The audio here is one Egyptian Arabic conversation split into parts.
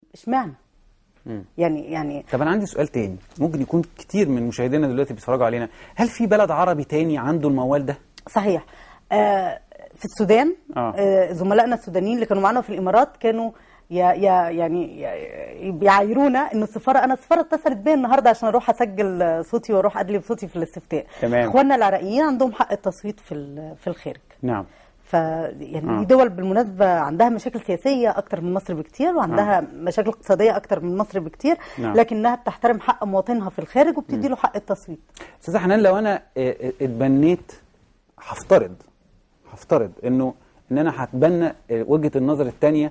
اشمعنى يعني يعني طب انا عندي سؤال تاني ممكن يكون كتير من مشاهدينا دلوقتي بيتفرجوا علينا هل في بلد عربي تاني عنده الموال ده صحيح آه في السودان آه. آه زملائنا السودانيين اللي كانوا معانا في الامارات كانوا يا يا يعني يا- بيعايرونا ان السفاره انا السفاره اتصلت بيا النهارده عشان اروح اسجل صوتي واروح ادلي بصوتي في الاستفتاء تمام. اخواننا العراقيين عندهم حق التصويت في ال- في الخارج نعم ف يعني آه. دي دول بالمناسبه عندها مشاكل سياسيه اكتر من مصر بكتير وعندها مشاكل اقتصاديه اكتر من مصر بكتير نعم. لكنها بتحترم حق مواطنها في الخارج وبتدي له حق التصويت استاذ حنان لو انا آه، آه، اتبنيت هفترض هفترض انه ان انا هتبنى آه، وجهه النظر الثانيه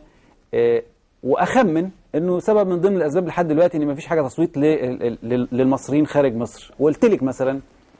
واخمن انه سبب من ضمن الاسباب لحد دلوقتي ان مفيش حاجه تصويت ل- لل- للمصريين خارج مصر وقلت لك مثلا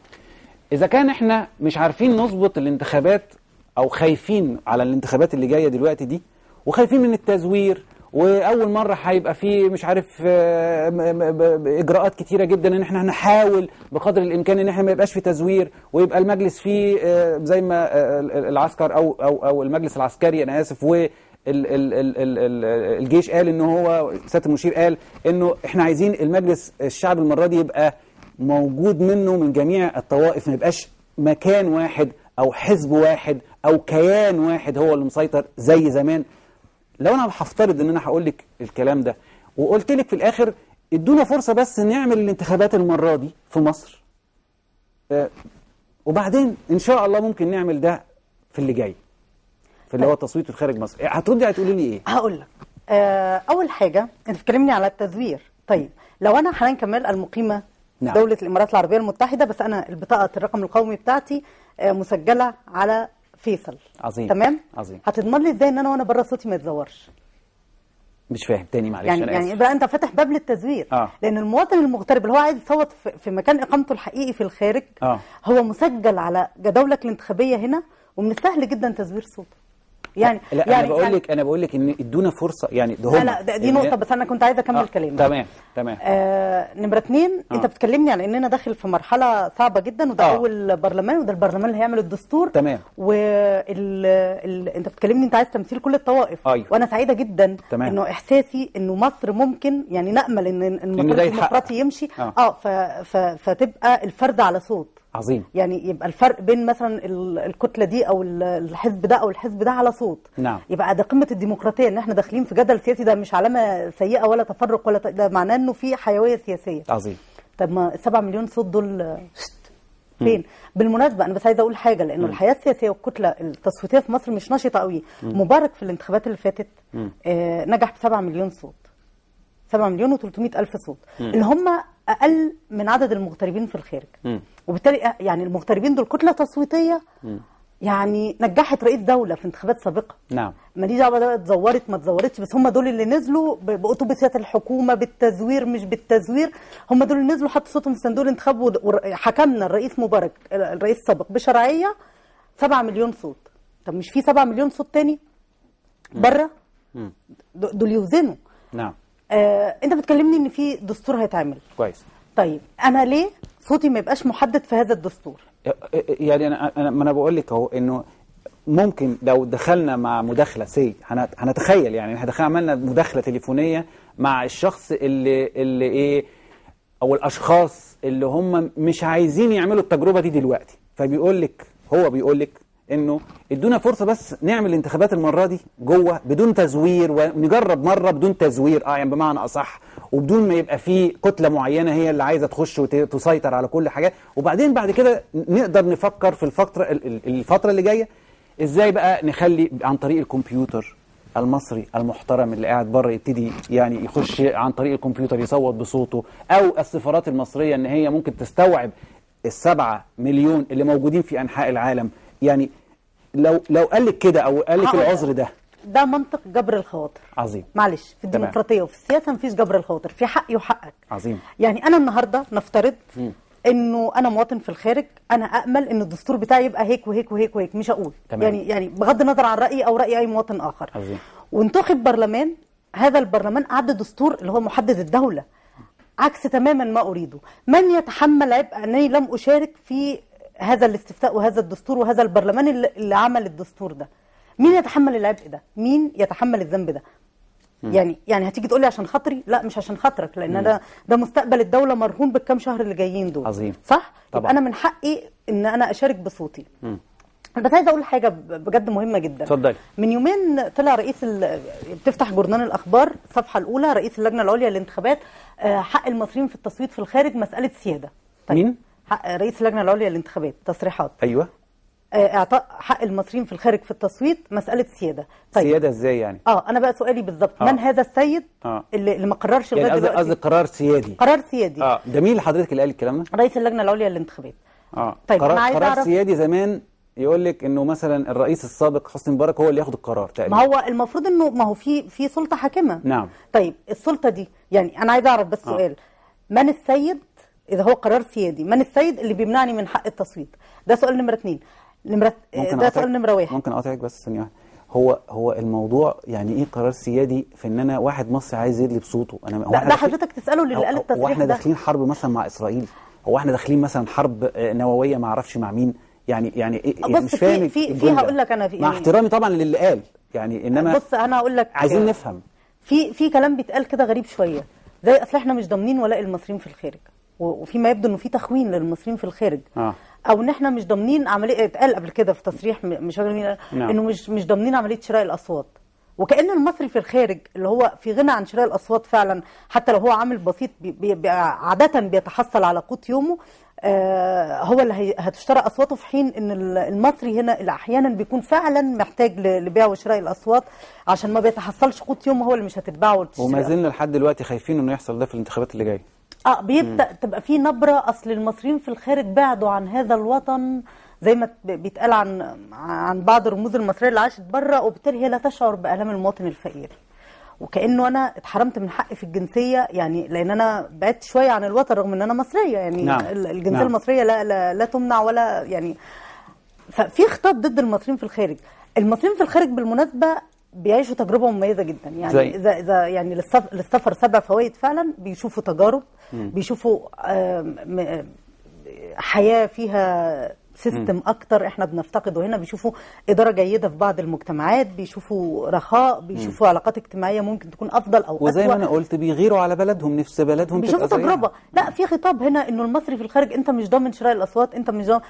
اذا كان احنا مش عارفين نظبط الانتخابات او خايفين على الانتخابات اللي جايه دلوقتي دي وخايفين من التزوير واول مره هيبقى في مش عارف آه، م- م- ب- ب- اجراءات كتيره جدا ان احنا هنحاول بقدر الامكان ان احنا ما يبقاش في تزوير ويبقى المجلس فيه آه، زي ما آه، ال- ال- العسكر او او او المجلس العسكري انا اسف و ال- ال- ال- ال- ال- الجيش قال ان هو سياده المشير قال انه احنا عايزين المجلس الشعب المره دي يبقى موجود منه من جميع الطوائف ما يبقاش مكان واحد او حزب واحد او كيان واحد هو اللي مسيطر زي زمان لو انا هفترض ان انا هقول لك الكلام ده وقلت لك في الاخر ادونا فرصه بس نعمل الانتخابات المره دي في مصر آه، وبعدين ان شاء الله ممكن نعمل ده في اللي جاي في اللي هو التصويت خارج مصر آه، هتردي هتقولي لي ايه هقول لك آه، اول حاجه انت بتكلمني على التزوير طيب لو انا حنان كمال المقيمه في نعم. دوله الامارات العربيه المتحده بس انا البطاقه الرقم القومي بتاعتي آه، مسجله على فيصل عظيم. تمام عظيم. هتضمن لي ازاي ان انا وانا بره صوتي ما يتزورش مش فاهم تاني معلش يعني انا يعني اسف يبقى انت فاتح باب للتزوير آه. لان المواطن المغترب اللي هو عايز يصوت في, في مكان اقامته الحقيقي في الخارج آه. هو مسجل على جداولك الانتخابيه هنا ومن السهل جدا تزوير صوته يعني لا يعني انا بقول يعني لك انا بقول لك ان ادونا فرصه يعني ده لا هم لا ده- دي نقطه بس انا كنت عايزه اكمل آه، كلامي تمام تمام آه نمرة اتنين آه. انت بتكلمني على اننا داخل في مرحلة صعبة جدا وده آه. اول برلمان وده البرلمان اللي هيعمل الدستور تمام. وال ال... انت بتكلمني انت عايز تمثيل كل الطوائف أيوة. وانا سعيدة جدا تمام. انه احساسي انه مصر ممكن يعني نامل ان إن ده المسار يتحقق. الديمقراطي يمشي آه. اه ف... ف... فتبقى الفرد على صوت عظيم يعني يبقى الفرق بين مثلا ال- الكتله دي او ال- الحزب ده او الحزب ده على صوت نعم. يبقى ده قمه الديمقراطيه ان احنا داخلين في جدل سياسي ده مش علامه سيئه ولا تفرق ولا ت... ده معناه انه في حيويه سياسيه عظيم طب ما السبعة مليون صوت دول آه، شت، فين بالمناسبه انا بس عايزه اقول حاجه لانه الحياه السياسيه والكتله التصويتيه في مصر مش نشطه قوي مبارك في الانتخابات اللي فاتت آه نجح ب 7 مليون صوت 7 مليون و300 الف صوت اللي هم اقل من عدد المغتربين في الخارج مم. وبالتالي آه، يعني المغتربين دول كتله تصويتيه يعني نجحت رئيس دوله في انتخابات سابقه نعم ماليش دعوه بقى اتزورت ما اتزورتش بس هم دول اللي نزلوا ب- باتوبيسات الحكومه بالتزوير مش بالتزوير هم دول اللي نزلوا حطوا صوتهم في صندوق الانتخاب ود- وحكمنا الرئيس مبارك الرئيس السابق بشرعيه 7 مليون صوت طب مش في 7 مليون صوت تاني بره مم. د- دول يوزنوا نعم آه انت بتكلمني ان في دستور هيتعمل كويس طيب انا ليه صوتي ما يبقاش محدد في هذا الدستور يعني انا انا ما انا بقول لك اهو انه ممكن لو دخلنا مع مداخله سي هنت- هنتخيل يعني احنا دخلنا عملنا مداخله تليفونيه مع الشخص اللي اللي ايه او الاشخاص اللي هم مش عايزين يعملوا التجربه دي دلوقتي فبيقول لك هو بيقول لك انه ادونا فرصه بس نعمل الانتخابات المره دي جوه بدون تزوير ونجرب مره بدون تزوير اه يعني بمعنى اصح وبدون ما يبقى في كتله معينه هي اللي عايزه تخش وتسيطر على كل حاجه وبعدين بعد كده نقدر نفكر في الفتره ال- ال- الفتره اللي جايه ازاي بقى نخلي عن طريق الكمبيوتر المصري المحترم اللي قاعد بره يبتدي يعني يخش عن طريق الكمبيوتر يصوت بصوته او السفارات المصريه ان هي ممكن تستوعب السبعة مليون اللي موجودين في انحاء العالم يعني لو لو قال لك كده او قال لك هقول- العذر ده ده منطق جبر الخواطر عظيم معلش في تمام. الديمقراطيه وفي السياسه مفيش جبر الخواطر في حقي وحقك عظيم يعني انا النهارده نفترض انه انا مواطن في الخارج انا امل ان الدستور بتاعي يبقى هيك وهيك وهيك وهيك مش هقول تمام. يعني يعني بغض النظر عن رايي او راي اي مواطن اخر عظيم. وانتخب برلمان هذا البرلمان اعد دستور اللي هو محدد الدوله عكس تماما ما اريده من يتحمل عبء انني لم اشارك في هذا الاستفتاء وهذا الدستور وهذا البرلمان اللي اللي عمل الدستور ده مين يتحمل العبء ده مين يتحمل الذنب ده يعني يعني هتيجي تقولي عشان خاطري لا مش عشان خاطرك لان ده ده مستقبل الدوله مرهون بالكام شهر اللي جايين دول عظيم. صح طبعا. يبقى انا من حقي ان انا اشارك بصوتي بس عايزه اقول حاجه ب- بجد مهمه جدا اتفضلي. من يومين طلع رئيس ال... بتفتح جورنال الاخبار الصفحه الاولى رئيس اللجنه العليا للانتخابات آه، حق المصريين في التصويت في الخارج مساله سياده مين؟ حق رئيس اللجنه العليا للانتخابات تصريحات ايوه آه، اعطاء حق المصريين في الخارج في التصويت مساله سياده سياده ازاي يعني اه انا بقى سؤالي بالظبط آه. من هذا السيد آه. اللي, اللي ما قررش يعني لغايه قصدي قصدي دلوقتي قرار سيادي قرار سيادي اه ده مين اللي حضرتك اللي قال الكلام ده رئيس اللجنه العليا للانتخابات اه طيب، قرار أنا عايزة قرار أعرف- سيادي زمان يقول لك انه مثلا الرئيس السابق حسني مبارك هو اللي ياخد القرار تقريبا ما هو المفروض انه ما هو في في سلطه حاكمه نعم. طيب السلطه دي يعني انا عايزه اعرف بس آه. سؤال من السيد اذا هو قرار سيادي من السيد اللي بيمنعني من حق التصويت ده سؤال نمره اثنين نمره ممكن ده أقاطعك- سؤال نمره واحد ممكن اقاطعك بس ثانيه واحده هو هو الموضوع يعني ايه قرار سيادي في ان انا واحد مصري عايز يدلي بصوته انا هو ده, إحنا ده داخلين- حضرتك تساله للي هو- قال هو التصريح احنا ده داخلين حرب مثلا مع اسرائيل هو احنا داخلين مثلا حرب آه، نوويه ما اعرفش مع مين يعني يعني ايه بص، يعني مش في- فاهم في- في الجملة. هقول لك أنا في- مع يعني- احترامي طبعا للي قال يعني انما بص انا هقول لك عايزين نفهم في في كلام بيتقال كده غريب شويه زي اصل احنا مش ضامنين ولاء المصريين في الخارج و- وفيما يبدو انه في تخوين للمصريين في الخارج آه. او ان احنا مش ضامنين عمليه اتقال قبل كده في تصريح م- مش فاكر مين قال، نعم. انه مش مش ضامنين عمليه شراء الاصوات وكأن المصري في الخارج اللي هو في غنى عن شراء الأصوات فعلا حتى لو هو عامل بسيط بي بي بي عادة بيتحصل على قوت يومه آه هو اللي هي- هتشترى أصواته في حين إن ال- المصري هنا اللي أحيانا بيكون فعلا محتاج ل- لبيع وشراء الأصوات عشان ما بيتحصلش قوت يومه هو اللي مش هتتباع وتشتري وما زلنا لحد دلوقتي خايفين انه يحصل ده في الانتخابات اللي جايه اه بيبدا تبقى في نبره اصل المصريين في الخارج بعدوا عن هذا الوطن زي ما ت- بيتقال عن عن بعض الرموز المصريه اللي عاشت بره وبالتالي هي لا تشعر بالام المواطن الفقير وكانه انا اتحرمت من حقي في الجنسيه يعني لان انا بعدت شويه عن الوطن رغم ان انا مصريه يعني نعم. ال- الجنسيه نعم. المصريه لا لا, لا تمنع ولا يعني ففي خطاب ضد المصريين في الخارج المصريين في الخارج بالمناسبه بيعيشوا تجربه مميزه جدا يعني زي؟ اذا اذا يعني للسف- للسفر سبع فوائد فعلا بيشوفوا تجارب بيشوفوا آم، م- حياه فيها سيستم اكتر احنا بنفتقده هنا بيشوفوا اداره جيده في بعض المجتمعات بيشوفوا رخاء بيشوفوا علاقات اجتماعيه ممكن تكون افضل او وزي أسوأ. ما انا قلت بيغيروا على بلدهم نفس بلدهم بيشوفوا تبقى زيها. تجربه لا في خطاب هنا انه المصري في الخارج انت مش ضامن شراء الاصوات انت مش ضامن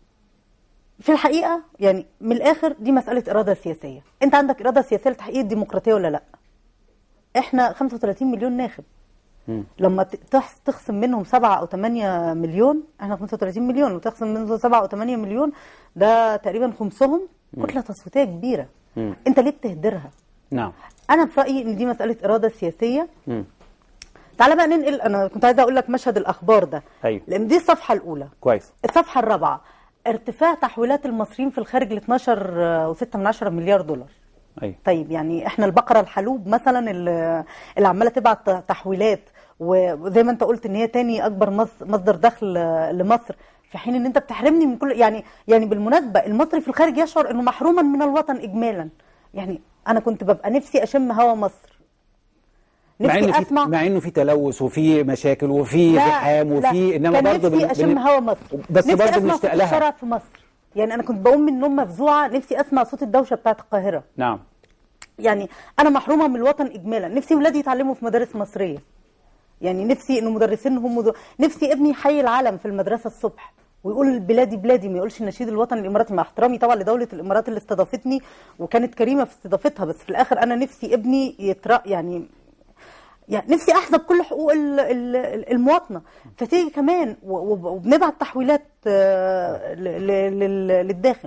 في الحقيقه يعني من الاخر دي مساله اراده سياسيه انت عندك اراده سياسيه لتحقيق الديمقراطيه ولا لا احنا 35 مليون ناخب لما ت- تحس- تخصم منهم 7 او 8 مليون احنا 35 مليون وتخصم منهم 7 او 8 مليون ده تقريبا خمسهم كتله تصويتيه كبيره انت ليه بتهدرها نعم انا في رايي ان دي مساله اراده سياسيه مم. تعالى بقى ننقل انا كنت عايزه اقول لك مشهد الاخبار ده أيوة. لان دي الصفحه الاولى كويس الصفحه الرابعه ارتفاع تحويلات المصريين في الخارج ل 12.6 من عشرة مليار دولار ايوه طيب يعني احنا البقره الحلوب مثلا اللي اللي عماله تبعت تحويلات وزي ما انت قلت ان هي تاني اكبر مص- مصدر دخل آه، لمصر في حين ان انت بتحرمني من كل يعني يعني بالمناسبه المصري في الخارج يشعر انه محروما من الوطن اجمالا يعني انا كنت ببقى نفسي اشم هوا مصر مع نفسي انه في اسمع مع انه في تلوث وفي مشاكل وفي لا، زحام لا. وفي انما كان برضه نفسي بن- اشم بن- هوا مصر بس نفسي برضه اسمع بنشتاق صوت لها الشارع في مصر يعني انا كنت بقوم من النوم مفزوعه نفسي اسمع صوت الدوشه بتاعت القاهره نعم يعني انا محرومه من الوطن اجمالا نفسي ولادي يتعلموا في مدارس مصريه يعني نفسي انه مدرسينهم مد... نفسي ابني يحيي العلم في المدرسه الصبح ويقول بلادي بلادي ما يقولش نشيد الوطن الاماراتي مع احترامي طبعا لدوله الامارات اللي استضافتني وكانت كريمه في استضافتها بس في الاخر انا نفسي ابني يترا يعني يعني نفسي احسب كل حقوق ال- ال- المواطنه فتيجي كمان و- وب- وبنبعت تحويلات آه، ل- ل- لل- للداخل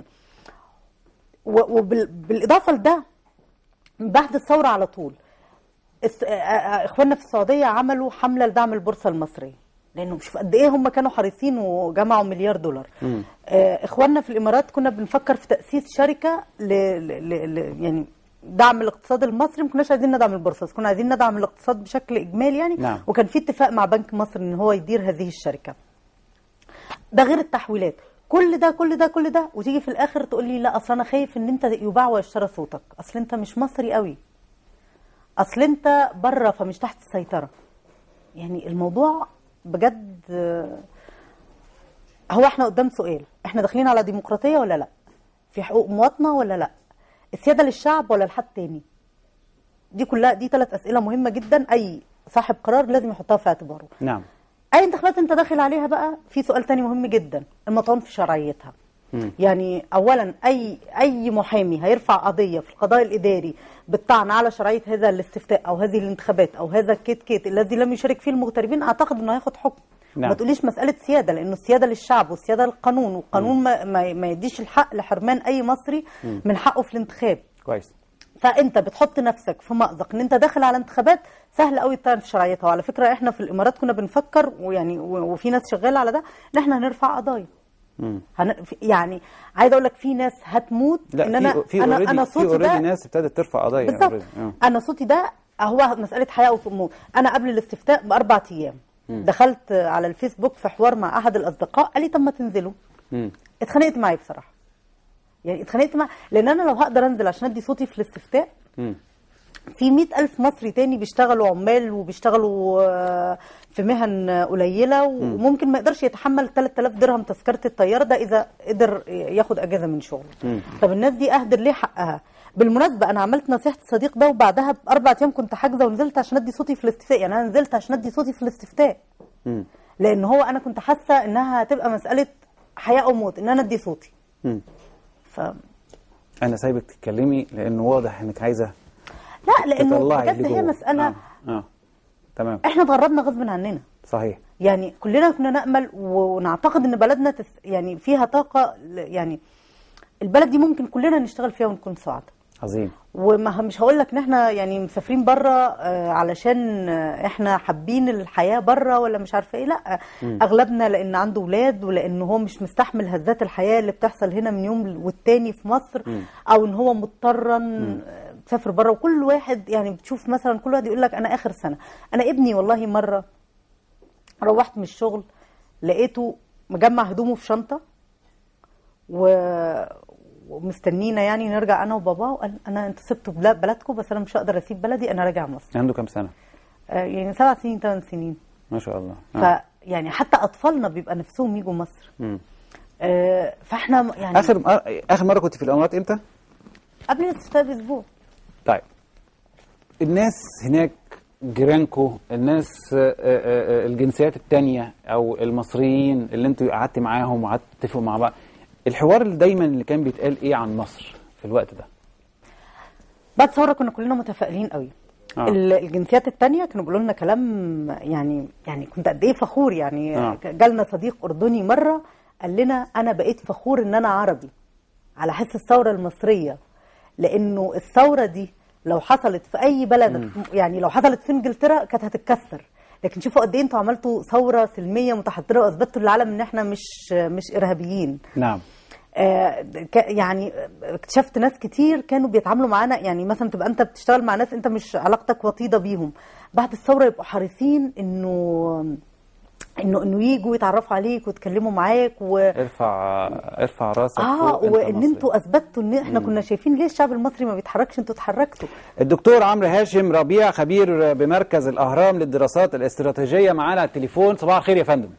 وبالاضافه لده بعد الثوره على طول الس- آه، آه، اخواننا في السعوديه عملوا حمله لدعم البورصه المصريه لانه شوف قد ايه هم كانوا حريصين وجمعوا مليار دولار آه، اخواننا في الامارات كنا بنفكر في تاسيس شركه ل... ل... ل... ل... يعني دعم الاقتصاد المصري ما كناش عايزين ندعم البورصه بس كنا عايزين ندعم الاقتصاد بشكل اجمالي يعني نعم. وكان في اتفاق مع بنك مصر ان هو يدير هذه الشركه ده غير التحويلات كل ده كل ده كل ده وتيجي في الاخر تقول لي لا اصل انا خايف ان انت يباع ويشترى صوتك اصل انت مش مصري قوي اصل انت بره فمش تحت السيطره يعني الموضوع بجد آه، هو احنا قدام سؤال احنا داخلين على ديمقراطيه ولا لا في حقوق مواطنه ولا لا السياده للشعب ولا لحد تاني دي كلها دي ثلاث اسئله مهمه جدا اي صاحب قرار لازم يحطها في اعتباره نعم اي انتخابات انت داخل عليها بقى في سؤال تاني مهم جدا المطعون في شرعيتها مم. يعني اولا اي اي محامي هيرفع قضيه في القضاء الاداري بالطعن على شرعيه هذا الاستفتاء او هذه الانتخابات او هذا الكيت كيت الذي لم يشارك فيه المغتربين اعتقد انه هياخد حكم نعم. ما تقوليش مساله سياده لانه السياده للشعب والسياده للقانون والقانون ما, ما, ما يديش الحق لحرمان اي مصري من حقه في الانتخاب كويس فانت بتحط نفسك في مأزق ان انت داخل على انتخابات سهل قوي تطعن في شرعيتها وعلى فكره احنا في الامارات كنا بنفكر ويعني و- وفي ناس شغاله على ده ان احنا هنرفع قضايا مم. هن... في- يعني عايزه اقول لك في ناس هتموت لا ان انا في في انا already- انا في صوتي اوريدي ده ناس ابتدت ترفع قضايا بالظبط already. آه. انا صوتي ده هو مساله حياه وموت انا قبل الاستفتاء باربع ايام دخلت على الفيسبوك في حوار مع احد الاصدقاء قال لي طب ما تنزلوا مم. اتخانقت معاه بصراحه يعني اتخانقت معاه لان انا لو هقدر انزل عشان ادي صوتي في الاستفتاء مم. في مئة ألف مصري تاني بيشتغلوا عمال وبيشتغلوا آه، في مهن قليلة وممكن ما يقدرش يتحمل 3000 درهم تذكرة الطيارة ده إذا قدر ياخد أجازة من شغله مم. طب الناس دي أهدر ليه حقها بالمناسبة أنا عملت نصيحة الصديق ده وبعدها بأربع أيام كنت حاجزة ونزلت عشان أدي صوتي في الاستفتاء يعني أنا نزلت عشان أدي صوتي في الاستفتاء مم. لأن هو أنا كنت حاسة إنها هتبقى مسألة حياة أو موت إن أنا أدي صوتي مم. ف انا سايبك تتكلمي لانه واضح انك عايزه لا لأنه تطلعي بجد اللي هي جوه. مسألة آه. اه تمام إحنا اتغربنا غصب عننا صحيح يعني كلنا كنا نأمل ونعتقد ان بلدنا تس يعني فيها طاقة ل- يعني البلد دي ممكن كلنا نشتغل فيها ونكون سعداء عظيم وما مش هقول لك ان احنا يعني مسافرين بره آه، علشان آه، احنا حابين الحياه بره ولا مش عارفه ايه لا اغلبنا لان عنده ولاد ولان هو مش مستحمل هزات الحياه اللي بتحصل هنا من يوم والتاني في مصر او ان هو مضطرا آه، مسافر بره وكل واحد يعني بتشوف مثلا كل واحد يقول لك انا اخر سنه انا ابني والله مره روحت من الشغل لقيته مجمع هدومه في شنطه و... ومستنينا يعني نرجع انا وباباه وقال انا انتوا سبتوا بلا- بلدكم بس انا مش هقدر اسيب بلدي انا راجع مصر عنده كام سنه آه، يعني سبع سنين ثمان سنين ما شاء الله آه. فيعني حتى اطفالنا بيبقى نفسهم يجوا مصر مم. آه، فاحنا م- يعني اخر مر... اخر مره كنت في الامارات امتى قبل الاستفتاء باسبوع طيب الناس هناك جيرانكو الناس آه، آه، آه، الجنسيات التانية او المصريين اللي انتوا قعدت معاهم وقعدت تتفقوا مع بعض الحوار اللي دايما اللي كان بيتقال ايه عن مصر في الوقت ده بعد ثوره كنا كلنا متفائلين قوي آه. ال- الجنسيات التانية كانوا بيقولوا لنا كلام يعني يعني كنت قد ايه فخور يعني آه. جالنا صديق اردني مره قال لنا انا بقيت فخور ان انا عربي على حس الثوره المصريه لانه الثوره دي لو حصلت في اي بلد يعني لو حصلت في انجلترا كانت هتتكسر لكن شوفوا قد ايه انتوا عملتوا ثوره سلميه متحضره واثبتوا للعالم ان احنا مش مش ارهابيين نعم آه، ك- يعني اكتشفت ناس كتير كانوا بيتعاملوا معانا يعني مثلا تبقى انت بتشتغل مع ناس انت مش علاقتك وطيده بيهم بعد الثوره يبقوا حريصين انه انه انه يجوا يتعرفوا عليك ويتكلموا معاك و ارفع ارفع راسك اه فوق أنت وان مصري. انتوا اثبتوا ان احنا كنا شايفين ليه الشعب المصري ما بيتحركش انتوا اتحركتوا الدكتور عمرو هاشم ربيع خبير بمركز الاهرام للدراسات الاستراتيجيه معانا على التليفون صباح الخير يا فندم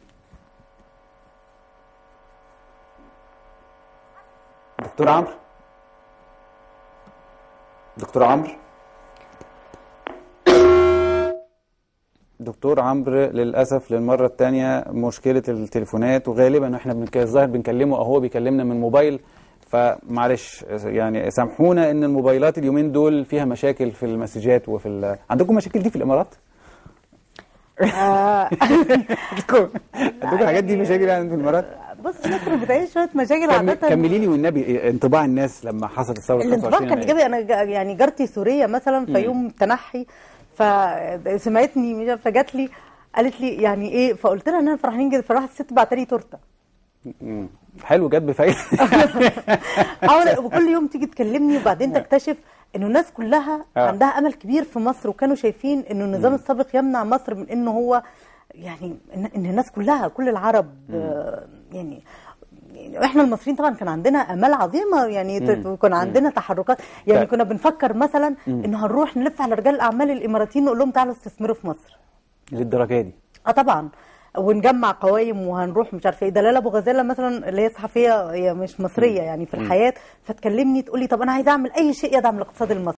دكتور عمرو دكتور عمرو دكتور عمرو للاسف للمره الثانيه مشكله التليفونات وغالبا احنا بنك- الظاهر بنكلمه او هو بيكلمنا من موبايل فمعلش يعني سامحونا ان الموبايلات اليومين دول فيها مشاكل في المسجات وفي ال... عندكم مشاكل دي في الامارات؟ آه عندكم عندكم الحاجات دي مشاكل يعني في الامارات؟ بص مصر بتعيش شويه مشاكل كم- عاده كملي لي والنبي انطباع الناس لما حصلت الثوره الانطباع 25 كان يناير. ايجابي انا جا- يعني جارتي سوريه مثلا في يوم التنحي فسمعتني مش عارفة، فجات لي قالت لي يعني ايه فقلت لها ان انا فرحانين جدا فراحت الست بعت لي تورته مم. حلو جت بفايده حاول وكل يوم تيجي تكلمني وبعدين تكتشف انه الناس كلها آه. عندها امل كبير في مصر وكانوا شايفين انه النظام السابق يمنع مصر من انه هو يعني ان إن الناس كلها كل العرب آه، يعني يعني احنا المصريين طبعا كان عندنا امال عظيمه يعني ت- وكان عندنا تحركات يعني طيب. كنا بنفكر مثلا انه هنروح نلف على رجال الاعمال الاماراتيين نقول لهم تعالوا استثمروا في مصر للدرجه دي اه طبعا ونجمع قوايم وهنروح مش عارفه ايه دلاله ابو غزاله مثلا اللي هي صحفيه هي مش مصريه يعني في الحياه فتكلمني تقول لي طب انا عايزه اعمل اي شيء يدعم الاقتصاد المصري